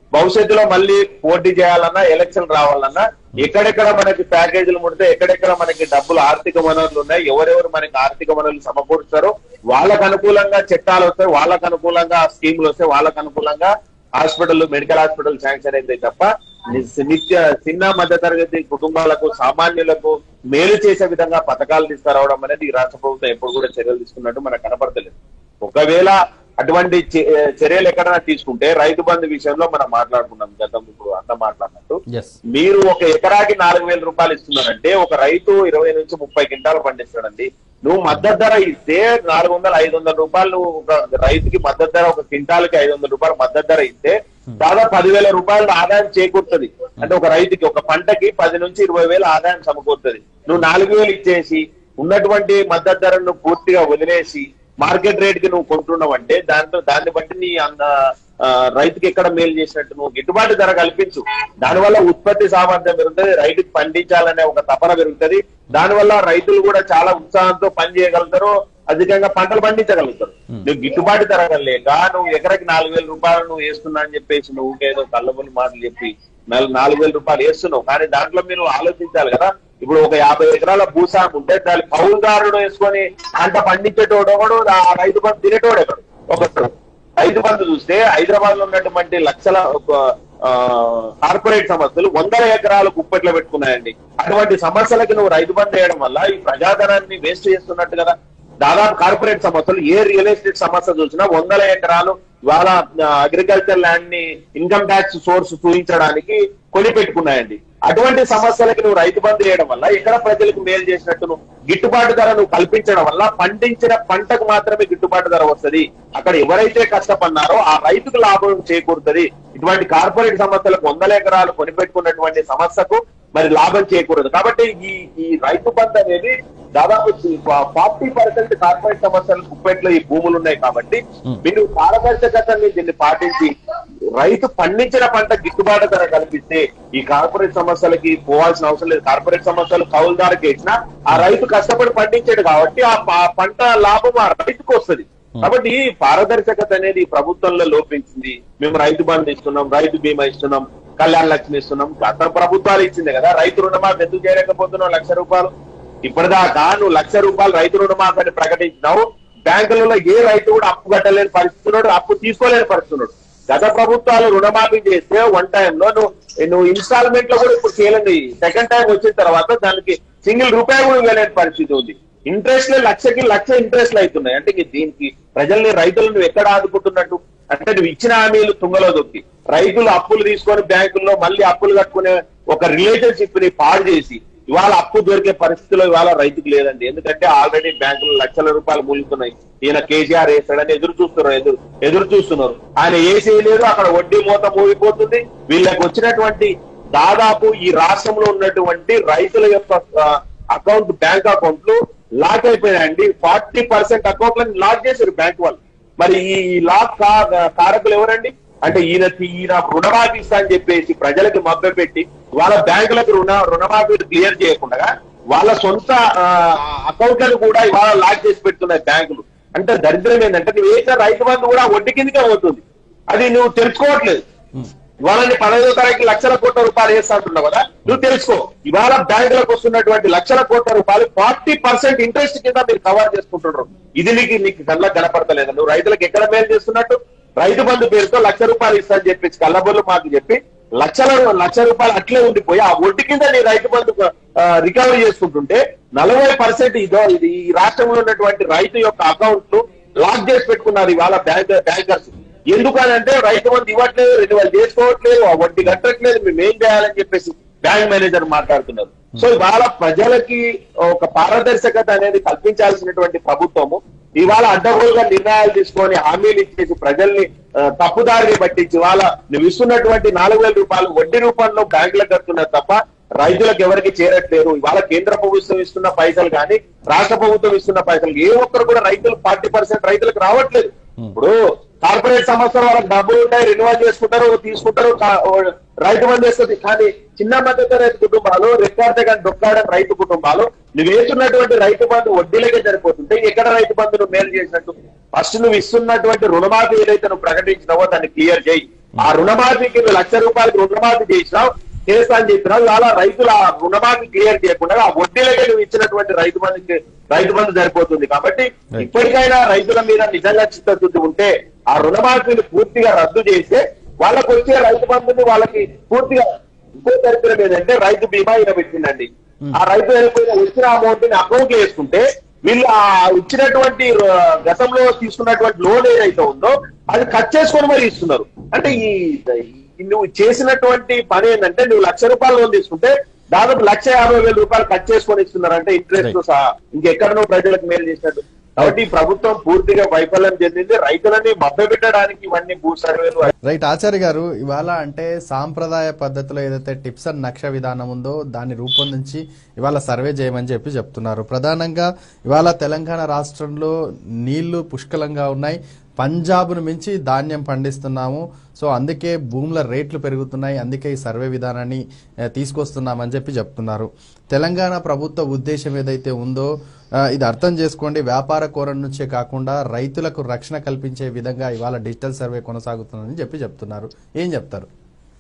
Speaker 2: భవిష్యత్తులో మళ్ళీ పోటీ చేయాలన్నా ఎలక్షన్ రావాలన్నా ఎక్కడెక్కడ మనకి ప్యాకేజీలు ముడితే ఎక్కడెక్కడ మనకి డబ్బులు ఆర్థిక వనరులు ఉన్నాయి ఎవరెవరు మనకి ఆర్థిక వనరులు సమకూరుస్తారో వాళ్ళకు అనుకూలంగా చట్టాలు వస్తాయి వాళ్ళకు అనుకూలంగా స్కీములు వస్తాయి వాళ్ళకు అనుకూలంగా హాస్పిటల్ మెడికల్ హాస్పిటల్ శాంక్షన్ అయితే తప్ప ని- నిత్య చిన్న మధ్య తరగతి కుటుంబాలకు సామాన్యులకు మేలు చేసే విధంగా పథకాలు తీసుకురావడం అనేది ఈ రాష్ట్ర ప్రభుత్వం ఎప్పుడు కూడా చర్యలు తీసుకున్నట్టు మనకు కనపడతలేదు ఒకవేళ అటువంటి చే- చర్యలు ఎక్కడైనా తీసుకుంటే రైతు బంధు విషయంలో మనం మాట్లాడుకున్నాం గతం ఇప్పుడు అన్న మాట్లాడినట్టు
Speaker 1: ఎస్
Speaker 2: మీరు ఒక ఎకరాకి నాలుగు వేల రూపాయలు ఇస్తున్నారంటే ఒక రైతు ఇరవై నుంచి ముప్పై క్వింటాలు పండిస్తాడండి నువ్వు మద్దతు ధర ఇస్తే నాలుగు వందల ఐదు వందల రూపాయలు నువ్వు ఒక రైతుకి మద్దతు ధర ఒక క్వింటాల్కి ఐదు వందల రూపాయలు మద్దతు ధర ఇస్తే దాదాపు పదివేల రూపాయలు ఆదాయం చేకూరుతుంది అంటే ఒక రైతుకి ఒక పంటకి పది నుంచి ఇరవై వేల ఆదాయం సమకూరుతుంది నువ్వు నాలుగు వేలు ఇచ్చేసి ఉన్నటువంటి మద్దతు ధరను పూర్తిగా వదిలేసి మార్కెట్ రేట్ కి నువ్వు కొంటున్నావు అంటే దాంతో దాన్ని బట్టి నీ అంద ఆ, రైతుకి ఎక్కడ మేలు చేసినట్టు నువ్వు గిట్టుబాటు ధర కల్పించు దానివల్ల ఉత్పత్తి సామర్థ్యం పెరుగుతుంది రైతుకి పండించాలనే ఒక తపన పెరుగుతుంది దానివల్ల రైతులు కూడా చాలా ఉత్సాహంతో పని చేయగలుగుతారు అధికంగా పంటలు పండించగలుగుతారు నువ్వు గిట్టుబాటు ధర లేక నువ్వు ఎకరకి నాలుగు వేల రూపాయలు నువ్వు వేస్తున్నా అని చెప్పేసి నువ్వు ఏదో కళ్ళబుల్లి మాటలు చెప్పి నాలుగు నాలుగు వేల రూపాయలు వేస్తున్నావు కానీ దాంట్లో మీరు ఆలోచించాలి కదా ఇప్పుడు ఒక యాభై ఎకరాల భూసారం ఉంటే దాని కౌలుదారుడు వేసుకొని పంట పండించేటోడు ఒకడు ఆ రైతు బంధు తినేటోడు ఒకడు ఒకడు రైతు బంధు చూస్తే హైదరాబాద్ లో ఉన్నటువంటి లక్షల ఒక, ఆ, కార్పొరేట్ సంస్థలు వందల ఎకరాలు కుప్పట్లో పెట్టుకున్నాయండి అటువంటి సమస్యలకి నువ్వు రైతు బంధు వేయడం వల్ల ఈ ప్రజాధనాన్ని వేస్ట్ చేస్తున్నట్టు కదా దాదాపు కార్పొరేట్ సంస్థలు ఏ రియల్ ఎస్టేట్ సమస్య చూసినా వందల ఎకరాలు ఇవాళ అగ్రికల్చర్ ల్యాండ్ ని ఇన్కమ్ ట్యాక్స్ సోర్స్ చూపించడానికి కొని పెట్టుకున్నాయండి అటువంటి సమస్యలకి నువ్వు రైతు బంధు చేయడం వల్ల ఇక్కడ ప్రజలకు మేలు చేసినట్టు నువ్వు గిట్టుబాటు ధర నువ్వు కల్పించడం వల్ల పండించిన పంటకు మాత్రమే గిట్టుబాటు ధర వస్తది అక్కడ ఎవరైతే కష్టపడినారో ఆ రైతుకు లాభం చేకూరుతుంది ఇటువంటి కార్పొరేట్ సంస్థలకు వందల ఎకరాలు కొనిపెట్టుకున్నటువంటి సమస్యకు మరి లాభం చేకూరదు కాబట్టి ఈ ఈ రైతు బంధు అనేది దాదాపు ఫార్టీ పర్సెంట్ కార్పొరేట్ సమస్యలు కుప్పెట్లో ఈ భూములు ఉన్నాయి కాబట్టి మీరు పారదర్శకతని దీన్ని పాటించి రైతు పండించిన పంట గిట్టుబాటు ధర కల్పిస్తే ఈ కార్పొరేట్ సమస్యలకి పోవాల్సిన అవసరం లేదు కార్పొరేట్ సమస్యలు కౌలుదారుకి ఇచ్చినా ఆ రైతు కష్టపడి పండించాడు కాబట్టి ఆ ప- పంట లాభం ఆ రైతుకు వస్తుంది కాబట్టి ఈ పారదర్శకత అనేది ఈ ప్రభుత్వంలో లోపించింది మేము రైతు బంధు ఇస్తున్నాం రైతు బీమా ఇస్తున్నాం కళ్యాణ లక్ష్మి ఇస్తున్నాం గత ప్రభుత్వాలు ఇచ్చింది కదా రైతు రుణమాఫీ ఎందుకు చేయలేకపోతున్నావు లక్ష రూపాయలు ఇప్పటిదాకా నువ్వు లక్ష రూపాయలు రైతు రుణమాఫీ అని ప్రకటించినావు బ్యాంకులలో ఏ రైతు కూడా అప్పు కట్టలేని పరిస్థితి ఉన్నాడు అప్పు తీసుకోలేని పరిస్థితి ఉన్నాడు గత ప్రభుత్వాలు రుణమాఫీ చేస్తే వన్ టైం లో నువ్వు నువ్వు ఇన్స్టాల్మెంట్ లో కూడా ఇప్పుడు చేయలేదు సెకండ్ టైం వచ్చిన తర్వాత దానికి సింగిల్ రూపాయి కూడా ఇవ్వలేని పరిస్థితి ఉంది ఇంట్రెస్ట్ లక్షకి లక్ష ఇంట్రెస్ట్లు అవుతున్నాయి అంటే ఇంక దీనికి ప్రజల్ని రైతులను నువ్వు ఎక్కడ ఆదుకుంటున్నట్టు అంటే నువ్వు ఇచ్చిన హామీలు తుంగలో దొక్కి రైతులు అప్పులు తీసుకొని బ్యాంకుల్లో మళ్ళీ అప్పులు కట్టుకునే ఒక రిలేషన్షిప్ ని పాడు చేసి ఇవాళ అప్పు దొరికే పరిస్థితిలో ఇవాళ రైతుకు లేదండి ఎందుకంటే ఆల్రెడీ బ్యాంకులు లక్షల రూపాయలు మూలుగుతున్నాయి ఈయన కేసీఆర్ వేస్తాడని ఎదురు చూస్తున్నారు ఎదురు ఎదురు చూస్తున్నారు ఆయన ఏసీ లేదు అక్కడ వడ్డీ మూత మూగిపోతుంది వీళ్ళకి వచ్చినటువంటి దాదాపు ఈ రాష్ట్రంలో ఉన్నటువంటి రైతుల యొక్క అకౌంట్ బ్యాంక్ అకౌంట్లు లాక్ అయిపోయాయండి ఫార్టీ పర్సెంట్ అకౌంట్లను లాక్ చేశారు బ్యాంక్ వాళ్ళు మరి ఈ లాక్ కా- కారకులు ఎవరండి అంటే ఈయన ఈయన రుణమాఫీ ఇస్తా అని చెప్పేసి ప్రజలకు మభ్య పెట్టి వాళ్ళ బ్యాంకులకు రుణ రుణమాఫీ క్లియర్ చేయకుండా వాళ్ళ సొంత అకౌంట్లను కూడా ఇవాళ లాక్ చేసి పెడుతున్నాయి బ్యాంకులు అంటే దరిద్రం ఏంటంటే నువ్వు వేసిన రైతు బంధు కూడా వడ్డీ కిందకే పోతుంది అది నువ్వు తెలుసుకోవట్లేదు వాళ్ళని పదహైదో తారీఖు లక్షల కోట్ల రూపాయలు వేస్తా అంటున్నావు కదా నువ్వు తెలుసుకో ఇవాళ బ్యాంకులకు వస్తున్నటువంటి లక్షల కోట్ల రూపాయలు ఫార్టీ పర్సెంట్ ఇంట్రెస్ట్ కింద మీరు కవర్ చేసుకుంటున్నారు ఇది నీకు నీకు కళ్ళ కనపడతలేదు నువ్వు రైతులకు ఎక్కడ మేలు చేస్తున్నట్టు రైతు బంధు పేరుతో లక్ష రూపాయలు ఇస్తా అని చెప్పి కళ్ళబొల్లు మాకు చెప్పి లక్షల లక్ష రూపాయలు అట్లే ఉండిపోయి ఆ వడ్డీ కింద నీ రైతు బంధు రికవరీ చేసుకుంటుంటే నలభై పర్సెంట్ ఇదో ఇది ఈ రాష్ట్రంలో ఉన్నటువంటి రైతు యొక్క అకౌంట్ లాక్ చేసి పెట్టుకున్నారు ఇవాళ బ్యాంక్ బ్యాంకర్స్ ఎందుకనంటే రైతు బంధు ఇవ్వట్లేదు రెన్యువల్ చేసుకోవట్లేదు ఆ వడ్డీ కట్టట్లేదు మేము ఏం చేయాలని చెప్పేసి బ్యాంక్ మేనేజర్ మాట్లాడుతున్నారు సో ఇవాళ ప్రజలకి ఒక పారదర్శకత అనేది కల్పించాల్సినటువంటి ప్రభుత్వము ఇవాళ అడ్డగోలుగా నిర్ణయాలు తీసుకొని హామీలు ఇచ్చేసి ప్రజల్ని ఆ, తప్పుదారిని పట్టించి ఇవాళ నువ్వు ఇస్తున్నటువంటి నాలుగు వేల రూపాయలు వడ్డీ రూపంలో బ్యాంకులకు కడుతున్నారు తప్ప రైతులకు ఎవరికి చేరట్లేరు ఇవాళ కేంద్ర ప్రభుత్వం ఇస్తున్న పైసలు కానీ రాష్ట్ర ప్రభుత్వం ఇస్తున్న పైసలు ఏ ఒక్కరు కూడా రైతులు ఫార్టీ పర్సెంట్ రైతులకు రావట్లేదు ఇప్పుడు కార్పొరేట్ సంస్థల వాళ్ళకి డబ్బులు ఉంటాయి రెన్యువల్ చేసుకుంటారు తీసుకుంటారు కా- ఓ రైతు బంధు వేస్తుంది కానీ చిన్న మద్దతు రైతు కుటుంబాలు రెక్కాడితే కానీ డొక్కాడని రైతు కుటుంబాలు నువ్వు వేస్తున్నటువంటి రైతు బంధు వడ్డీలకే సరిపోతుంటే ఎక్కడ రైతు బంధు నువ్వు మేలు చేసినట్టు ఫస్ట్ నువ్వు ఇస్తున్నటువంటి రుణమాఫీ ఏదైతే నువ్వు ప్రకటించినావో దాన్ని క్లియర్ చేయి ఆ రుణమాఫీకి నువ్వు లక్ష రూపాయలకి రుణమాఫీ చేసినావు చేస్తా అని చెప్పినావు ఇవాళ రైతుల ఆ రుణమాఫీ క్లియర్ చేయకుండా ఆ వడ్డీలకే నువ్వు ఇచ్చినటువంటి రైతు బంధుకి రైతు బంధు సరిపోతుంది కాబట్టి
Speaker 1: Right.
Speaker 2: ఇప్పటికైనా రైతుల మీద నిజంగా చిత్తశుద్ధి ఉంటే ఆ రుణమాఫీని పూర్తిగా రద్దు చేస్తే వాళ్ళకు వచ్చే రైతు బంధుని వాళ్ళకి పూర్తిగా ఇంకో దరిద్రం ఏంటంటే రైతు బీమా ఈయన పెట్టిందండి ఆ రైతు వెళ్ళిపోయిన వచ్చిన అమౌంట్ ని అకౌంట్ లో వేసుకుంటే వీళ్ళు ఆ ఇచ్చినటువంటి ఆ, గతంలో తీసుకున్నటువంటి లోన్ ఏదైతే ఉందో అది కట్ చేసుకొని మరి ఇస్తున్నారు అంటే ఈ ఈ నువ్వు చేసినటువంటి పని ఏంటంటే నువ్వు లక్ష రూపాయలు లోన్ తీసుకుంటే దాదాపు లక్ష యాభై వేల రూపాయలు కట్ చేసుకొని ఇస్తున్నారు అంటే ఇంట్రెస్ట్
Speaker 1: Right.
Speaker 2: సహా ఇంకెక్కడ నువ్వు ప్రజలకు మేలు చేసినట్టు కాబట్టి ఈ ప్రభుత్వం పూర్తిగా వైఫల్యం చెందింది రైతులని మభ్యపెట్టడానికి ఇవన్నీ భూ సర్వేలు
Speaker 1: రైట్ ఆచార్య గారు ఇవాళ అంటే సాంప్రదాయ పద్ధతిలో ఏదైతే టిప్స్ అండ్ నక్ష విధానం ఉందో దాన్ని రూపొందించి ఇవాళ సర్వే చేయమని చెప్పి చెప్తున్నారు ప్రధానంగా ఇవాళ తెలంగాణ రాష్ట్రంలో నీళ్లు పుష్కలంగా ఉన్నాయి పంజాబ్ను మించి ధాన్యం పండిస్తున్నాము సో అందుకే భూముల రేట్లు పెరుగుతున్నాయి అందుకే ఈ సర్వే విధానాన్ని ఆ, తీసుకొస్తున్నామని చెప్పి చెప్తున్నారు తెలంగాణ ప్రభుత్వ ఉద్దేశం ఏదైతే ఉందో ఆ, ఇది అర్థం చేసుకోండి వ్యాపార కోరం నుంచే కాకుండా రైతులకు రక్షణ కల్పించే విధంగా ఇవాళ డిజిటల్ సర్వే కొనసాగుతుందని చెప్పి చెప్తున్నారు ఏం చెప్తారు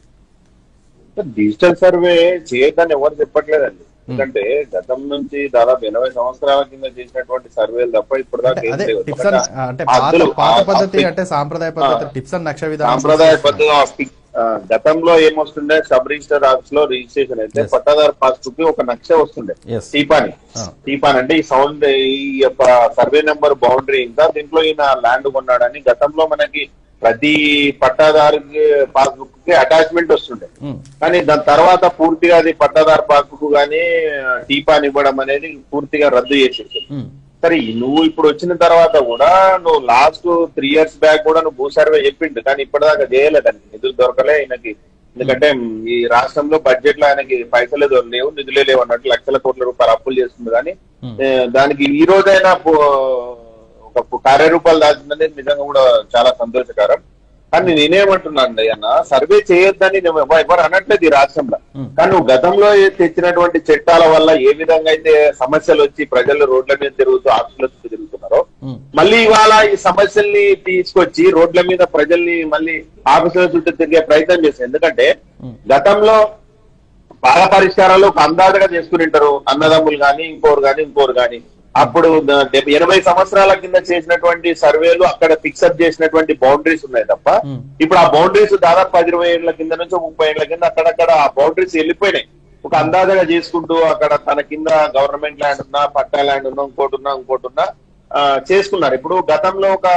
Speaker 2: డిజిటల్ సర్వే చేయొద్దని ఎవరు చెప్పట్లేదండి ఎందుకంటే గతం నుంచి దాదాపు ఎనభై సంవత్సరాల కింద చేసినటువంటి సర్వేలు తప్ప ఇప్పుడు దాకా
Speaker 1: అంటే
Speaker 2: ఏం
Speaker 1: అదే
Speaker 2: లేవు.
Speaker 1: టిప్స్ అండ్ అంటే పాత
Speaker 2: హద్దులు,
Speaker 1: పాత
Speaker 2: ఆ-
Speaker 1: పద్ధతి
Speaker 2: ఆ-
Speaker 1: అంటే సాంప్రదాయ పద్ధతి
Speaker 2: ఆ.
Speaker 1: టిప్స్ అండ్ నక్ష విధానం
Speaker 2: సాంప్రదాయ పద్ధతి ఆ పిక్- ఆ, గతంలో ఏమొస్తుండే సబ్ రిజిస్టర్ ఆఫీస్ లో రిజిస్ట్రేషన్ అయితే
Speaker 1: Yes.
Speaker 2: పట్టాదారు పాస్ కి ఒక నక్ష వస్తుండే
Speaker 1: Yes.
Speaker 2: టీపాని
Speaker 1: ఆ.
Speaker 2: టీపాన్ అంటే ఈ సౌండ్ ఈ యొక్క సర్వే నెంబర్ బౌండరీ ఇంకా దీంట్లో ఈయన ల్యాండ్ కొన్నాడని గతంలో మనకి ప్రతి పట్టాదారుకి పాస్బుక్ కి అటాచ్మెంట్ వస్తుండే
Speaker 1: ఉమ్,
Speaker 2: కానీ దాని తర్వాత పూర్తిగా అది పట్టాదారు పాస్బుక్ గానీ టీపాన్ ఇవ్వడం అనేది పూర్తిగా రద్దు చేసేసి
Speaker 1: ఉమ్,
Speaker 2: సరే నువ్వు ఇప్పుడు వచ్చిన తర్వాత కూడా నువ్వు లాస్ట్ త్రీ ఇయర్స్ బ్యాక్ కూడా నువ్వు భూ సర్వే చెప్పిండు కానీ ఇప్పటిదాకా చేయలేదండి నిధులు దొరకలే ఆయనకి ఎందుకంటే ఈ రాష్ట్రంలో బడ్జెట్ లో ఆయనకి పైసలే దొర- లేవు నిధులే లేవు అన్నట్టు లక్షల కోట్ల రూపాయలు అప్పులు చేస్తుంది కానీ
Speaker 1: Hmm.
Speaker 2: ఏ, దానికి ఈ రోజైనా పో- ఒక కార్యరూపాలు దాచిందనేది నిజంగా కూడా చాలా సంతోషకరం కానీ నేనేమంటున్నాను అన్న సర్వే చేయొద్దని నువ్వు ఎవ- ఎవరు అనట్లేదు ఈ రాష్ట్రంలో
Speaker 1: Hmm.
Speaker 2: కానీ నువ్వు గతంలో ఏ- తెచ్చినటువంటి చట్టాల వల్ల ఏ విధంగా అయితే సమస్యలు వచ్చి ప్రజలు రోడ్ల మీద తిరుగుతూ ఆఫీసుల చుట్టూ తిరుగుతున్నారో
Speaker 1: ఉమ్,
Speaker 2: మళ్ళీ ఇవాళ ఈ సమస్యల్ని తీసుకొచ్చి రోడ్ల మీద ప్రజల్ని మళ్ళీ ఆఫీసుల చుట్టూ తిరిగే ప్రయత్నం చేశారు ఎందుకంటే
Speaker 1: Hmm.
Speaker 2: గతంలో బాధ పరిష్కారాలు ఒక అందాజగా చేసుకుని ఉంటారు అన్నదమ్ములు గాని ఇంకోరు గాని ఇంకోరు గాని అప్పుడు ద- డెబ్బై- ఎనభై సంవత్సరాల కింద చేసినటువంటి సర్వేలు అక్కడ ఫిక్సప్ చేసినటువంటి బౌండరీస్ ఉన్నాయి తప్ప
Speaker 1: Hmm.
Speaker 2: ఇప్పుడు ఆ బౌండరీస్ దాదాపు పది ఇరవై ఏళ్ల కింద నుంచి ముప్పై ఏళ్ల కింద అక్కడక్కడ ఆ బౌండరీస్ వెళ్ళిపోయినాయి ఒక అందాజగా చేసుకుంటూ అక్కడ తన కింద గవర్నమెంట్ ల్యాండ్ ఉన్నా పట్టా ల్యాండ్ ఉన్నా ఇంకోటి ఉన్నా ఇంకోటి ఉన్నా ఆ, చేసుకున్నారు ఇప్పుడు గతంలో ఒక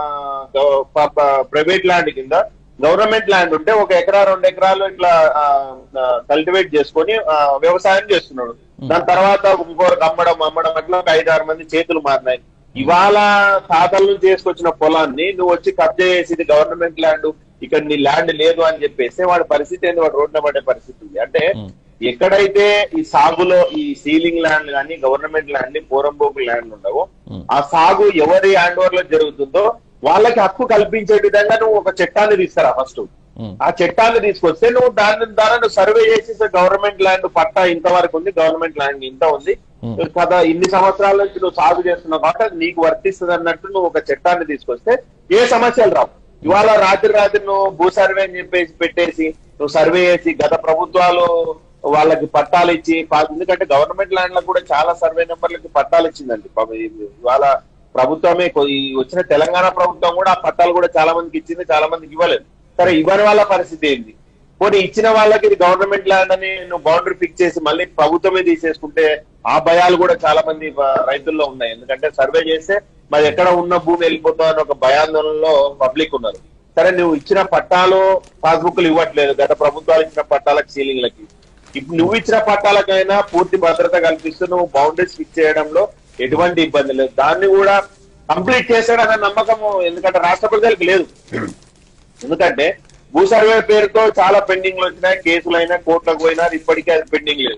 Speaker 2: ప్రైవేట్ ల్యాండ్ కింద గవర్నమెంట్ ల్యాండ్ ఉంటే ఒక ఎకరా రెండు ఎకరాలు ఇట్లా కల్టివేట్ చేసుకొని ఆ, వ్యవసాయం చేస్తున్నాడు దాని తర్వాత ఇంకొకరికి అమ్మడం అమ్మడం అట్లా ఒక ఐదు ఆరు మంది చేతులు మారినాయి ఇవాళ తాతల నుంచి చేసుకొచ్చిన పొలాన్ని నువ్వు వచ్చి కబ్జా చేసి ఇది గవర్నమెంట్ ల్యాండ్ ఇక్కడ నీ ల్యాండ్ లేదు అని చెప్పేస్తే వాడి పరిస్థితి ఏంది వాడు రోడ్ల పడే పరిస్థితి ఉంది అంటే
Speaker 1: Hmm.
Speaker 2: ఎక్కడైతే ఈ సాగులో ఈ సీలింగ్ ల్యాండ్ కానీ గవర్నమెంట్ ల్యాండ్ పోరంబోకు ల్యాండ్ ఉండవో
Speaker 1: Hmm.
Speaker 2: ఆ సాగు ఎవరి హ్యాండ్ ఓవర్ లో జరుగుతుందో వాళ్ళకి హక్కు కల్పించే విధంగా నువ్వు ఒక చట్టాన్ని తీసుకురా ఫస్ట్
Speaker 1: ఉమ్,
Speaker 2: ఆ చట్టాన్ని తీసుకొస్తే నువ్వు దాని ద్వారా నువ్వు సర్వే చేసి గవర్నమెంట్ ల్యాండ్ పట్టా ఇంతవరకు ఉంది గవర్నమెంట్ ల్యాండ్ ఇంత ఉంది
Speaker 1: Hmm.
Speaker 2: కదా ఇన్ని సంవత్సరాల నుంచి నువ్వు సాగు చేస్తున్నావు కాబట్టి అది నీకు వర్తిస్తుంది అన్నట్టు నువ్వు ఒక చట్టాన్ని తీసుకొస్తే ఏ సమస్యలు రావు ఇవాళ రాత్రి రాత్రి నువ్వు భూ సర్వే అని చెప్పేసి పెట్టేసి నువ్వు సర్వే చేసి గత ప్రభుత్వాలు వాళ్ళకి పట్టాలు ఇచ్చి పా- ఎందుకంటే గవర్నమెంట్ ల్యాండ్లకు కూడా చాలా సర్వే నెంబర్లకి పట్టాలు ఇచ్చిందండి పాపం ఈ- ఇవాళ ప్రభుత్వమే కొ- ఈ వచ్చిన తెలంగాణ ప్రభుత్వం కూడా ఆ పట్టాలు కూడా చాలా మందికి ఇచ్చింది చాలా మందికి ఇవ్వలేదు సరే ఇవ్వని వాళ్ళ పరిస్థితి ఏంది పోనీ ఇచ్చిన వాళ్ళకి ఇది గవర్నమెంట్ ల్యాండ్ అని నువ్వు బౌండరీ ఫిక్స్ చేసి మళ్ళీ ప్రభుత్వమే తీసేసుకుంటే ఆ భయాలు కూడా చాలా మంది బ- రైతుల్లో ఉన్నాయి ఎందుకంటే సర్వే చేస్తే మరి ఎక్కడ ఉన్న భూమి వెళ్ళిపోతావు అని ఒక భయాందోళనలో పబ్లిక్ ఉన్నారు సరే నువ్వు ఇచ్చిన పట్టాలు పాస్బుక్లు ఇవ్వట్లేదు గత ప్రభుత్వాలు ఇచ్చిన పట్టాలకు సీలింగ్లకి ఇప్పుడు నువ్వు ఇచ్చిన పట్టాలకైనా పూర్తి భద్రత కల్పిస్తూ నువ్వు బౌండరీస్ ఫిక్స్ చేయడంలో ఎటువంటి ఇబ్బంది లేదు దాన్ని కూడా కంప్లీట్ చేశాడన్న నమ్మకము ఎందుకంటే రాష్ట్ర ప్రజలకు లేదు ఎందుకంటే భూ సర్వే పేరుతో చాలా పెండింగ్లు వచ్చినాయి కేసులు అయినా కోర్టులకు పోయినా ఇప్పటికీ అది పెండింగ్ లేదు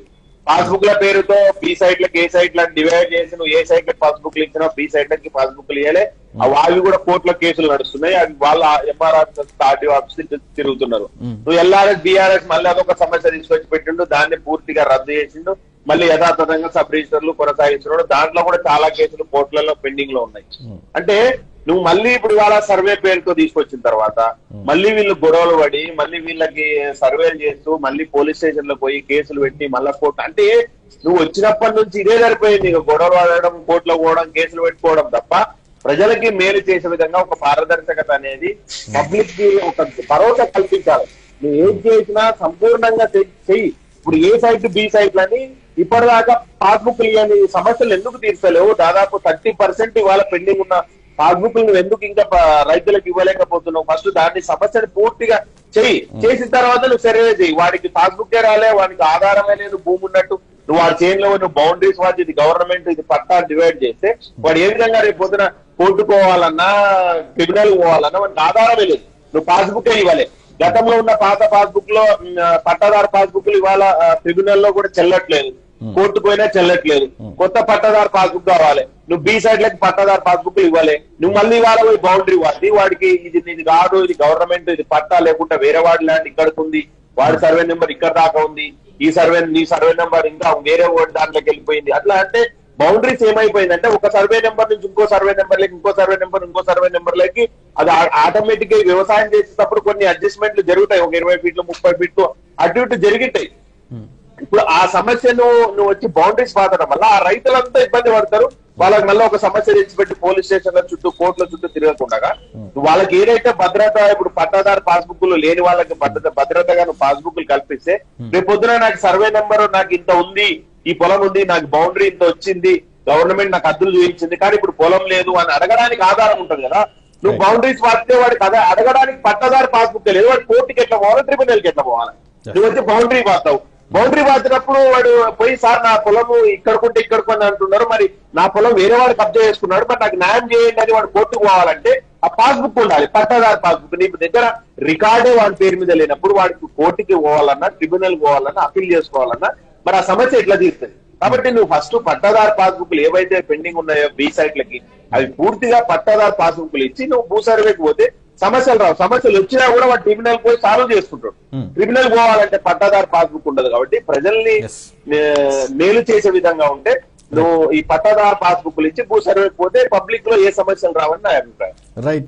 Speaker 2: పాస్బుక్ ల పేరుతో బి సైట్ లకు ఏ సైట్ లకు డివైడ్ చేసి నువ్వు ఏ సైట్ లకు పాస్బుక్ ఇచ్చినా బి సైట్ లకి పాస్బుక్ ఇవ్వలే అవి కూడా కోర్టులో కేసులు నడుస్తున్నాయి అవి వాళ్ళ ఎంఆర్ఆర్ ఆర్టీఓ ఆఫీస్ తిరుగుతున్నారు నువ్వు ఎల్ఆర్ఎస్ బీఆర్ఎస్ మళ్ళీ అదొక సమస్య తీసుకొచ్చి పెట్టిండు దాన్ని పూర్తిగా రద్దు చేసిండు మళ్ళీ యథాతథంగా సబ్ రిజిస్టర్లు కొనసాగిస్తున్నాడు దాంట్లో కూడా చాలా కేసులు కోర్టులలో పెండింగ్ లో ఉన్నాయి అంటే నువ్వు మళ్ళీ ఇప్పుడు ఇవాళ సర్వే పేరుతో తీసుకొచ్చిన తర్వాత మళ్ళీ వీళ్ళు గొడవలు పడి మళ్ళీ వీళ్ళకి సర్వేలు చేస్తూ మళ్ళీ పోలీస్ స్టేషన్ లో పోయి కేసులు పెట్టి మళ్ళా కోర్టు అంటే నువ్వు వచ్చినప్పటి నుంచి ఇదే సరిపోయింది ఇక గొడవలు పడడం కోర్టులో పోవడం కేసులు పెట్టుకోవడం తప్ప ప్రజలకి మేలు చేసే విధంగా ఒక పారదర్శకత అనేది పబ్లిక్ కి ఒక భరోసా కల్పించాలి నువ్వు ఏం చేసినా సంపూర్ణంగా చెయ్- చెయ్యి ఇప్పుడు ఏ సైట్ బి సైట్లని ఇప్పటిదాకా పాస్బుక్ ఇవ్వని సమస్యలు ఎందుకు తీర్చలేవు దాదాపు థర్టీ పర్సెంట్ ఇవాళ పెండింగ్ ఉన్న పాస్బుక్ నువ్వు ఎందుకు ఇంకా ప- రైతులకు ఇవ్వలేకపోతున్నావు ఫస్ట్ దాన్ని సమస్యను పూర్తిగా చెయ్యి చేసిన తర్వాత నువ్వు సర్వే చెయ్యి వాడికి పాస్బుక్ రాలే వాడికి ఆధారమే లేదు భూమి ఉన్నట్టు నువ్వు వాడి చేన్ లో నువ్వు బౌండరీస్ వాటి ఇది గవర్నమెంట్ ఇది పట్టా డివైడ్ చేస్తే వాడు ఏ విధంగా రేపు పొద్దున కోర్టుకు పోవాలన్నా ట్రిబ్యునల్ పోవాలన్నా వాడికి ఆధారమే లేదు నువ్వు పాస్బుక్ ఇవ్వాలి గతంలో ఉన్న పాత పాస్బుక్ లో మ్, పట్టాదారు పాస్బుక్ ఇవాళ ట్రిబ్యునల్ లో కూడా చెల్లట్లేదు కోర్టు పోయినా చెల్లట్లేదు కొత్త పట్టాదారు పాస్బుక్ కావాలి నువ్వు బి సైడ్ లకి పట్టాదారు పాస్బుక్ ఇవ్వాలి నువ్వు మళ్ళీ ఇవాళ పోయి బౌండరీ వాడి వాడికి ఇది ఇది కాదు ఇది గవర్నమెంట్ ఇది పట్టా లేకుండా వేరే వాడి ల్యాండ్ ఇక్కడికి ఉంది వాడి సర్వే నెంబర్ ఇక్కడ దాకా ఉంది ఈ సర్వే నీ సర్వే నెంబర్ ఇంకా వేరే వాడి దాంట్లోకి వెళ్ళిపోయింది అట్లా అంటే బౌండరీస్ ఏమైపోయిందంటే ఒక సర్వే నెంబర్ నుంచి ఇంకో సర్వే నెంబర్ లకి ఇంకో సర్వే నెంబర్ ఇంకో సర్వే నెంబర్ లకి అది ఆటోమేటిక్ గా వ్యవసాయం చేసేటప్పుడు కొన్ని అడ్జస్ట్మెంట్లు జరుగుతాయి ఒక ఇరవై ఫీట్లు ముప్పై ఫీట్లు అటు ఇటు జరుగుతాయి ఇప్పుడు ఆ సమస్యను నువ్వు వచ్చి బౌండరీస్ పాతడం వల్ల ఆ రైతులంతా ఇబ్బంది పడతారు వాళ్ళకి మళ్ళీ ఒక సమస్య తెచ్చిపెట్టి పోలీస్ స్టేషన్ల చుట్టూ కోర్టుల చుట్టూ తిరగకుండా వాళ్ళకి ఏదైతే భద్రత ఇప్పుడు పట్టాదారు పాస్బుక్ లు లేని వాళ్ళకి భద్రత భద్రతగా నువ్వు పాస్బుక్ కల్పిస్తే రేపు పొద్దున నాకు సర్వే నెంబర్ నాకు ఇంత ఉంది ఈ పొలం ఉంది నాకు బౌండరీ ఇంత వచ్చింది గవర్నమెంట్ నాకు అద్దులు చూపించింది కానీ ఇప్పుడు పొలం లేదు అని అడగడానికి ఆధారం ఉంటుంది కదా నువ్వు బౌండరీస్ వాడితే వాడికి అదే అడగడానికి పట్టదారు పాస్బుక్ లేదు వాడు కోర్టుకి ఎట్లా పోవాలి ట్రిబ్యునల్ కి ఎట్లా పోవాలి నువ్వు వచ్చి బౌండరీ పాతావు బౌండరీ పాతినప్పుడు వాడు పోయి సార్ నా పొలము ఇక్కడికుంటే ఇక్కడికి అని అంటున్నారు మరి నా పొలం వేరే వాడు కబ్జా చేసుకున్నాడు మరి నాకు న్యాయం చేయండి అని వాడు కోర్టుకు పోవాలంటే ఆ పాస్బుక్ ఉండాలి పట్టాదారు పాస్బుక్ నీ దగ్గర రికార్డే వాడి పేరు మీద లేనప్పుడు వాడికి కోర్టుకి పోవాలన్నా ట్రిబ్యునల్ పోవాలన్నా అప్పీల్ చేసుకోవాలన్నా మరి ఆ సమస్య ఎట్లా తీరుతుంది కాబట్టి నువ్వు ఫస్ట్ పట్టాదారు పాస్బుక్లు ఏవైతే పెండింగ్ ఉన్నాయో బి సైట్లకి అవి పూర్తిగా పట్టాదారు పాస్బుక్లు ఇచ్చి నువ్వు భూ సర్వేకి పోతే సమస్యలు రావు సమస్యలు వచ్చినా కూడా వాడు ట్రిబ్యునల్ పోయి సాల్వ్ చేసుకుంటాడు ట్రిబ్యునల్ పోవాలంటే పట్టాదారు పాస్బుక్ ఉండదు కాబట్టి ప్రజల్ని
Speaker 1: Yes.
Speaker 2: నే- మేలు చేసే విధంగా ఉంటే నువ్వు ఈ పట్టాదారు పాస్బుక్లు ఇచ్చి భూ సర్వేకి పోతే పబ్లిక్ లో ఏ సమస్యలు రావని నా అభిప్రాయం
Speaker 1: రైట్